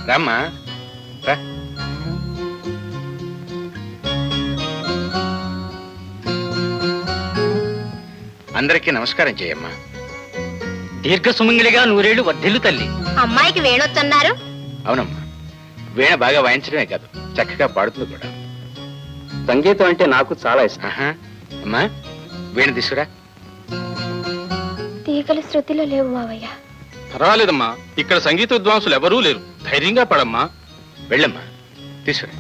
రామ్మా రా అందరికీ నమస్కారం చేయమ్మా దీర్ఘ సుమంగిలిగా నూరేళ్లు వర్ధిల్లు తల్లి అమ్మాయికి వేణొచ్చన్నారు అవునమ్మా వీణ బాగా వాయించడమే కాదు చక్కగా పాడుతుంది కూడా సంగీతం అంటే నాకు చాలా ఇష్టం ఆహా. అమ్మా వీణ తీసుకురా తీగలు శృతిలో లేవు మావయ్య పర్వాలేదమ్మా ఇక్కడ సంగీత విద్వాంసులు ఎవరూ లేరు ధైర్యంగా పడమ్మా వెళ్ళమ్మా తీసుకురా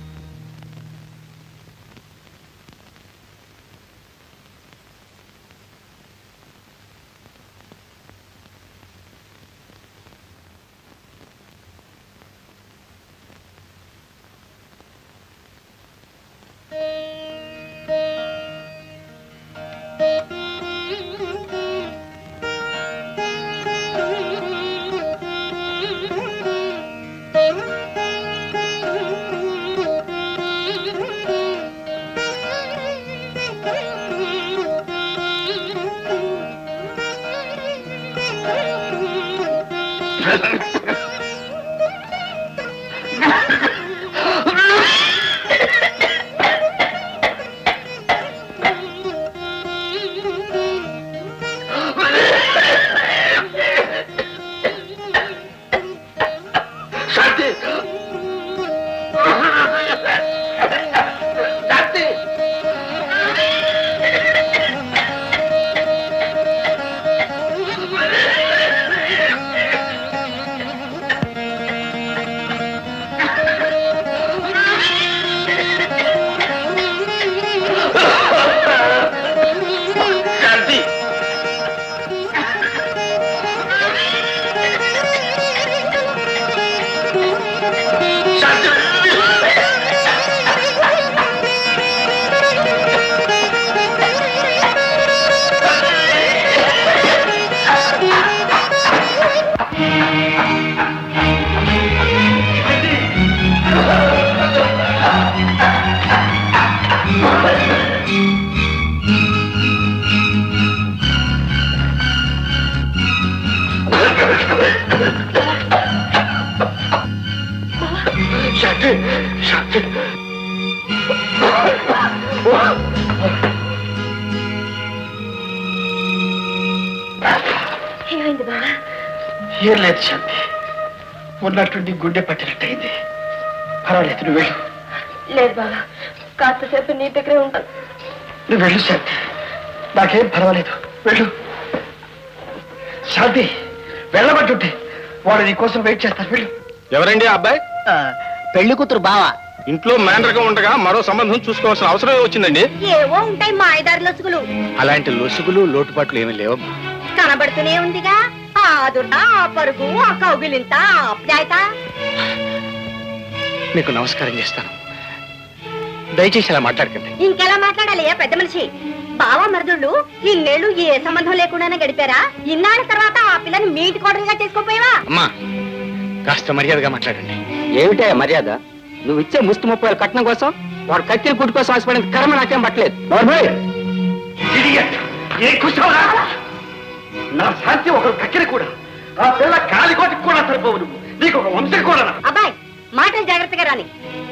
ఏమైంది బావా ఏం లేదు శాంతి ఉన్నట్టుండి గుండె పట్టినట్టయింది పర్వాలేదు నువ్వు వెళ్ళు లేదు బావా కాస్తసేపు నీ దగ్గరే ఉంటాను నువ్వు వెళ్ళు శాంతి నాకేం పర్వాలేదు వెళ్ళు శాంతి వెళ్ళబట్టుంటే వాడు నీ కోసం వెయిట్ చేస్తారు వెళ్ళు ఎవరండి ఆ అబ్బాయి పెళ్లి కూతురు బావా ఇంట్లో మేనర్గా ఉండగా మరో సంబంధం చూసుకోవాల్సిన అవసరం వచ్చిందండి ఏవో ఉంటాయి మాయదారి లసుగులు అలాంటి లొసుగులు లోటుపాట్లు ఏమీ లేవమ్మా కనబడుతూనే ఉందిగా ఆ దుడ్డ ఆ పరుగు ఆ కౌగిలింత ఆ ఆప్యాయత మీకు నమస్కారం చేస్తాను దయచేసి అలా మాట్లాడకండి ఇంకెలా మాట్లాడాలి ఏ పెద్ద మనిషి బావ మరుదుళ్ళు ఇన్నేళ్ళు ఏ సంబంధం లేకుండానే గడిపారా ఇన్నాళ్ళ తర్వాత ఆ పిల్లని మీ ఇంటి కోడలుగా చేసుకోపోయావా అమ్మా కాస్త మర్యాదగా మాట్లాడండి ఏమిటే మర్యాద నువ్వు ఇచ్చే ముస్తు ముప్పై వేల కట్నం కోసం వాడు కత్తిరి పుట్టు కోసం ఆశపడిన కర్మ నాకేం పట్టలేదు ఇడియట్ ఏ కుశవరా నా శాంతి ఒకరు కక్కిరి కూడా ఆ పిల్ల కాలికోటికి కూడా సరిపోవు నువ్వు నీకు ఒక వంశం కూడా అబ్బాయి మాటలు జాగ్రత్తగా రాని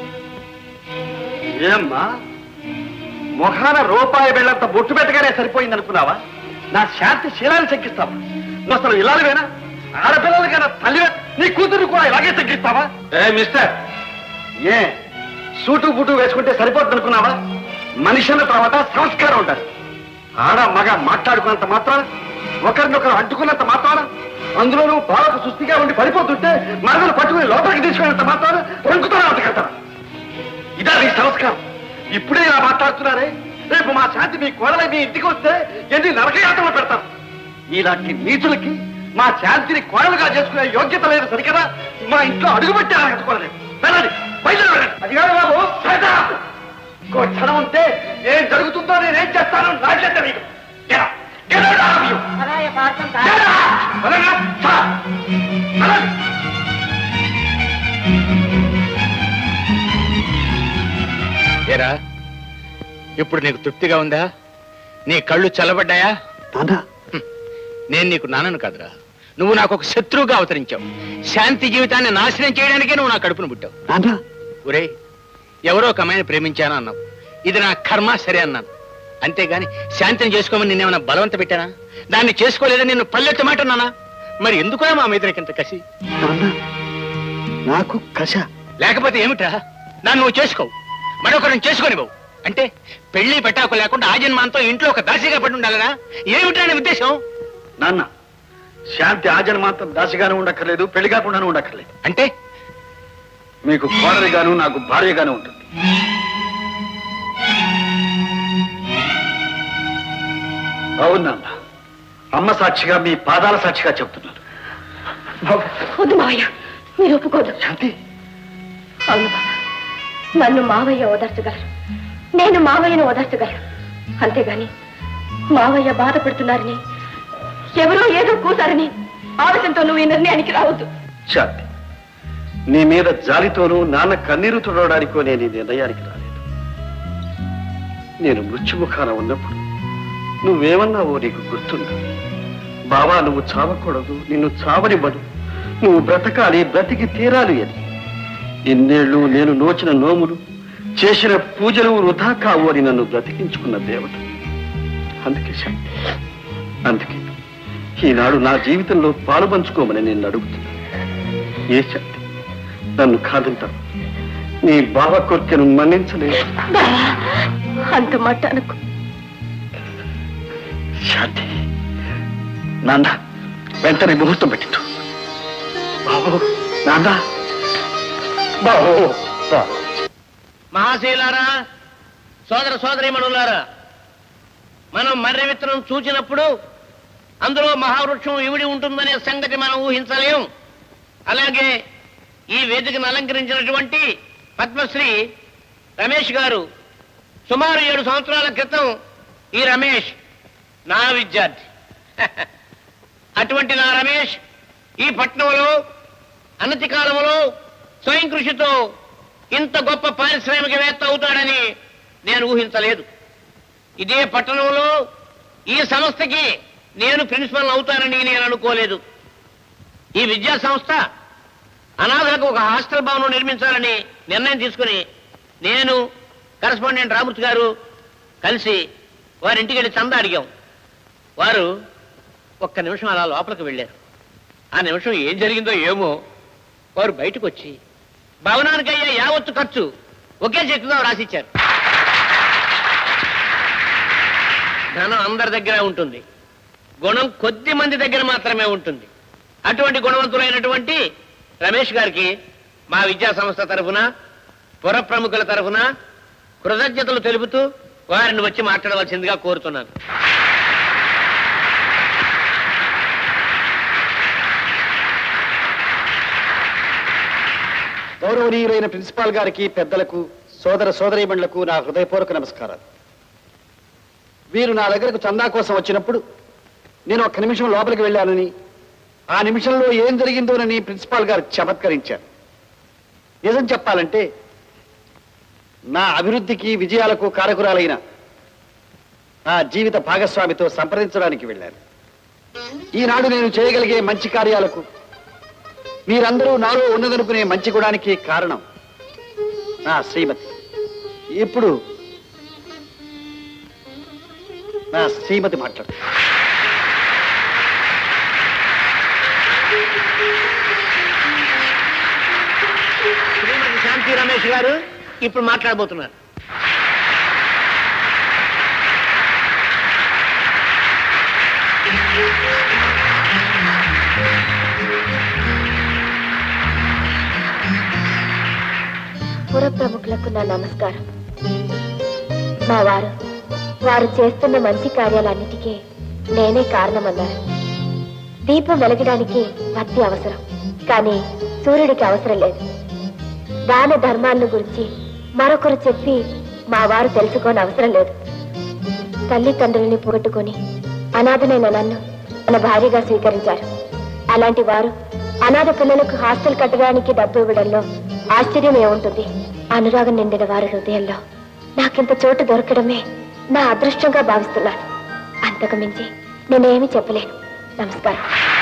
ఏమ్మా ముఖాన రూపాయి వెళ్ళంత బొట్టు పెట్టగానే సరిపోయింది అనుకున్నావా నా శాంతి శీలాన్ని తగ్గిస్తావా నువ్వు అసలు ఇలాగవేనా ఆడపిల్లలకైనా తల్లి నీ కూతురు కూడా ఇలాగే తగ్గిస్తావా ఏ మిస్టర్ ఏ సూటు బూటు వేసుకుంటే సరిపోతుంది అనుకున్నావా మనిషి అన్న తర్వాత సంస్కారం ఉండాలి ఆడ మగ మాట్లాడుకున్నంత మాత్రాన ఒకరినొకరు అంటుకున్నంత మాత్రాన అందులోనూ బాలకు సుస్థిగా ఉండి పడిపోతుంటే మరదలు పట్టుకుని లోపలికి తీసుకున్నంత మాత్రాన రంకుతారా అంతకంటారా ఇదా నీ సంస్కారం ఇప్పుడే ఇలా మాట్లాడుతున్నారే రేపు మా శాంతి మీ కోడలై మీ ఇంటికి వస్తే ఎన్ని నరకయాత్రలు పెడతారు ఇలాంటి నీచులకి మా శాంతిని కోడలుగా చేసుకునే యోగ్యత లేదు సరికదా మా ఇంట్లో అడుగుపెట్టి అడగట్టుకోలేదు వెళ్ళండి బయలుదేరి వెళ్ళండి అది కాదు బాబు శ్వేత! ఇంకో క్షణం ఉంటే ఏం జరుగుతుందో నేనేం చేస్తానో నాకెంత నీకు Get out! Get out of you! Get out! వెళ్ళండి! చా! వెళ్ళండి! ఏరా ఇప్పుడు నీకు తృప్తిగా ఉందా నీ కళ్ళు చల్లబడ్డాయా నాన్న నేను నీకు నాన్నను కాదురా నువ్వు నాకు ఒక శత్రువుగా అవతరించావు శాంతి జీవితాన్ని నాశనం చేయడానికే నువ్వు నా కడుపును పుట్టావు నాన్న ఒరే ఎవరో ఒక అమ్మాయిని ప్రేమించాను అన్నావు ఇది నా కర్మ సరే అన్నాను అంతేగాని శాంతిని చేసుకోమని నిన్నేమైనా బలవంత పెట్టానా దాన్ని చేసుకోలేదని నిన్ను పల్లెత్తి మాట అన్నానా మరి ఎందుకురా మా మీదకింత కసి నాన్న నాకు కష లేకపోతే ఏమిటా నన్ను నువ్వు చేసుకోవు మరొకరిని చేసుకొని బావు అంటే పెళ్లి పెట్టాకు లేకుండా ఆ జన్మాంతో ఇంట్లో ఒక దాసిగా పడి ఉండాలనా ఏమిటా నీ ఉద్దేశం నాన్న శాంతి ఆజన మాత్రం దాసిగాను ఉండక్కర్లేదు పెళ్లి కాకుండాను ఉండక్కర్లేదు అంటే మీకు కోడలిగాను నాకు భార్యగాను ఉంటుంది అవును నాన్న అమ్మ సాక్షిగా మీ పాదాల సాక్షిగా చెప్తున్నాను వద్దు మావయ్య మీరు ఒప్పుకోదు శాంతి అవును బాబా నన్ను మావయ్య ఓదార్చగలరు నేను మావయ్యను ఓదార్చగలరు అంతేగాని మావయ్య బాధపడుతున్నారని ఎవరో ఏదో కూతారని ఆలోచనతో నువ్వు ఈ నిర్ణయానికి రావద్దు శాంతి నీ మీద జాలితోనూ నాన్న కన్నీరు తుడవడానికో నేను ఈ నిర్ణయానికి రాలేదు నేను మృత్యుముఖాన ఉన్నప్పుడు నువ్వేమన్నావో నీకు గుర్తుందా బావా నువ్వు చావకూడదు నిన్ను చావనివ్వను నువ్వు బ్రతకాలి బ్రతికి తీరాలి అని ఇన్నేళ్లు నేను నోచిన నోములు చేసిన పూజలు వృధా కావు అని నన్ను బ్రతికించుకున్న దేవత అందుకే శాంతి అందుకే ఈనాడు నా జీవితంలో పాలు పంచుకోమని నేను అడుగుతున్నా ఏ శక్తి నన్ను కాదంటావు నీ బావ కోరికను మన్నించలేదు అంత మాట అనుకో శాంతి నాన్న వెంటనే ముహూర్తం పెట్టించు బాబు నాన్న బాబు బా. మహాశీలారా సోదర సోదరీమణులారా మనం మర్రి విత్తనం చూచినప్పుడు అందులో మహావృక్షం ఇవిడి ఉంటుందనే సంగతి మనం ఊహించలేం అలాగే ఈ వేదికను అలంకరించినటువంటి పద్మశ్రీ రమేష్ గారు సుమారు ఏడు సంవత్సరాల క్రితం ఈ రమేష్ నా విద్యార్థి అటువంటి నా రమేష్ ఈ పట్నంలో అనతి కాలంలో స్వయం కృషితో ఇంత గొప్ప పారిశ్రామికవేత్త అవుతాడని నేను ఊహించలేదు ఇదే పట్టణంలో ఈ సంస్థకి నేను ప్రిన్సిపల్ అవుతానని నేను అనుకోలేదు ఈ విద్యా సంస్థ అనాథలకు ఒక హాస్టల్ భవనం నిర్మించాలని నిర్ణయం తీసుకుని నేను కరస్పాండెంట్ రామూర్తి గారు కలిసి వారింటికి వెళ్ళి చందా అడిగాం వారు ఒక్క నిమిషం అలా లోపలికి వెళ్ళారు ఆ నిమిషం ఏం జరిగిందో ఏమో వారు బయటకు వచ్చి భవనానికి అయ్యే యావత్తు ఖర్చు ఒకే చెక్కుగా రాసిచ్చారు ధనం అందరి దగ్గర ఉంటుంది గుణం కొద్ది మంది దగ్గర మాత్రమే ఉంటుంది అటువంటి గుణవంతులైనటువంటి రమేష్ గారికి మా విద్యా సంస్థ తరఫున పుర ప్రముఖుల తరఫున కృతజ్ఞతలు తెలుపుతూ వారిని వచ్చి మాట్లాడవలసిందిగా కోరుతున్నాను గౌరవనీయులైన ప్రిన్సిపాల్ గారికి పెద్దలకు సోదర సోదరీమణులకు నా హృదయపూర్వక నమస్కారాలు వీరు నా దగ్గరకు చందా కోసం వచ్చినప్పుడు నేను ఒక్క నిమిషం లోపలికి వెళ్ళానని ఆ నిమిషంలో ఏం జరిగిందోనని ప్రిన్సిపాల్ గారు చమత్కరించారు నిజం చెప్పాలంటే నా అభివృద్ధికి విజయాలకు కారకురాలైన నా జీవిత భాగస్వామితో సంప్రదించడానికి వెళ్ళాను ఈనాడు నేను చేయగలిగే మంచి కార్యాలకు మీరందరూ నాలో ఉన్నదనుకునే మంచి గుణానికి కారణం నా శ్రీమతి ఇప్పుడు నా శ్రీమతి మాట్లాడు శ్రీమతి శాంతి రమేష్ గారు ఇప్పుడు మాట్లాడబోతున్నారు పుర ప్రముఖులకు నా నమస్కారం మా వారు వారు చేస్తున్న మంచి కార్యాలన్నిటికీ నేనే కారణమన్నారు దీపం వెలగడానికి భక్తి అవసరం కానీ సూర్యుడికి అవసరం లేదు దాన ధర్మాలను గురించి మరొకరు చెప్పి మా వారు తెలుసుకోని అవసరం లేదు తల్లిదండ్రుల్ని పోగొట్టుకొని అనాథనైన నన్ను తన భార్యగా స్వీకరించారు అలాంటి వారు అనాథ పిల్లలకు హాస్టల్ కట్టడానికి డబ్బు ఇవ్వడంలో ఆశ్చర్యం ఏముంటుంది అనురాగం నిండిన వారి హృదయంలో నాకింత చోటు దొరకడమే నా అదృష్టంగా భావిస్తున్నాను అంతకు మించి నేనేమీ చెప్పలేను నమస్కారం